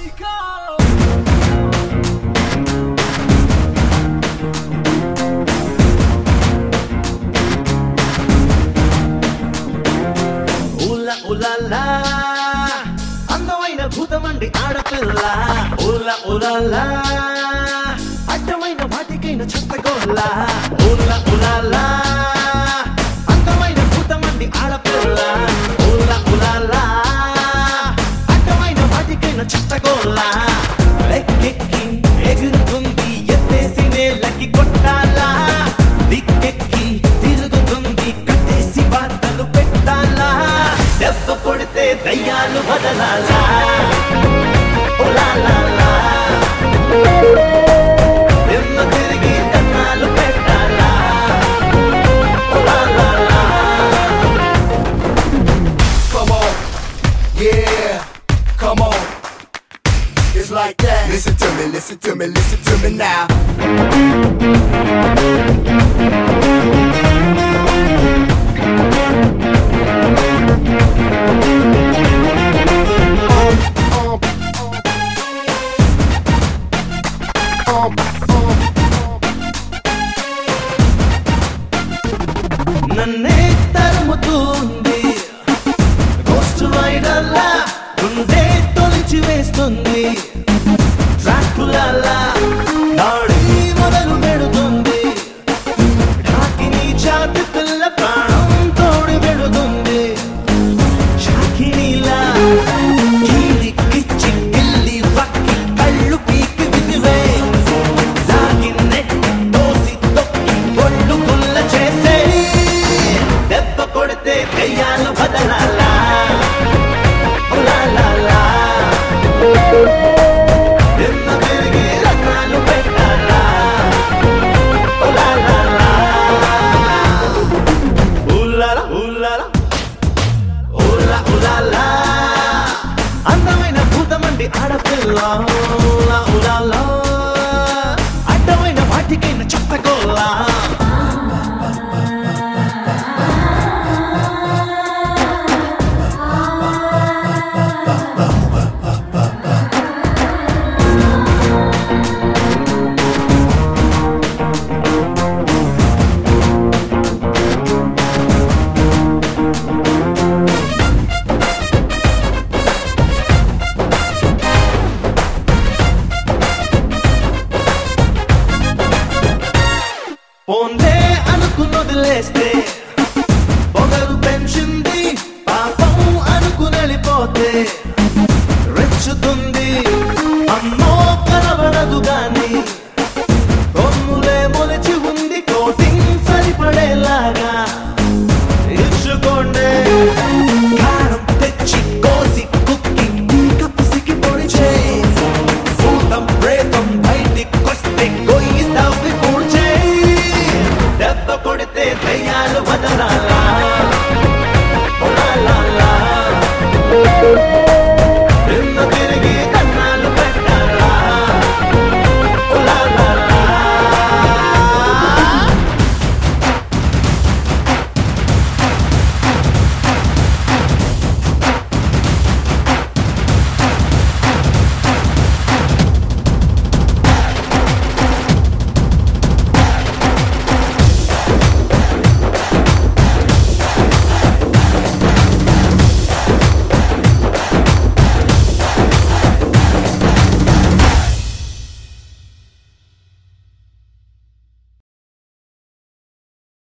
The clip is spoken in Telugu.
ఉల ఉలలా అందమైన భూతమండి ఆడపిల్ల ఉల ఉలలా అడ్డమైన వాటికైన చెత్తగోళ్ళ ఉల ఉలలా అందమైన భూతమండి ఆడపిల్ల ఉల ఉలలా అడ్డమైన వాటికైన చెత్తగోళ్ళ లెక్కెక్కి ఎగురుతుంది ఎత్తేసి నేలకి కొట్టాలా దిక్కెక్కి తిరుగుతుంది కట్టేసి వార్తలు పెట్టాలా దెబ్బ కొడితే దయ్యాలు వదలాలా ఓ లా లా లా. దిమ్మ తిరిగి దన్నాలు పెట్టాలా ఓ లా లా లా. Come on, yeah, come on. It's like that. Listen to me, listen to me, listen to me now. Um, um, um, నన్నే తరుముతుంది గోస్ట్ రైడర్లా గుండె తొలిచి వేస్తుంది ట్రాకులలా దాడి మొదలు పెడుతుంది ఢాకిని చాతి పిల్ల ప్రాణం తోడి పెడుతుంది షాకినీలా కీరికిచ్చి గిల్లి వక్కి కళ్ళు పీకి విసివే లాగి నెట్టి తోసి తొక్కి ఒళ్ళు గుల్ల చేసే దెబ్బ కొడితే దెయ్యాలు బదలాలా ఉలా లా లా. దిమ్మ తిరిగి రకాలు పెట్టాలా ఉలా లా లా. ఉల్లాల ఉల్లాల ఉల్లా ఉల్లాలా. అందమైన భూతమండి ఆడపిల్ల ఉల్లా ఉల్లాలా. అడ్డమైన వాటికైన చెత్తగోలా పోందే అనుకుని వదిలేస్తే పొగరు పెంచింది పాపం అనుకుని వెళ్ళిపోతే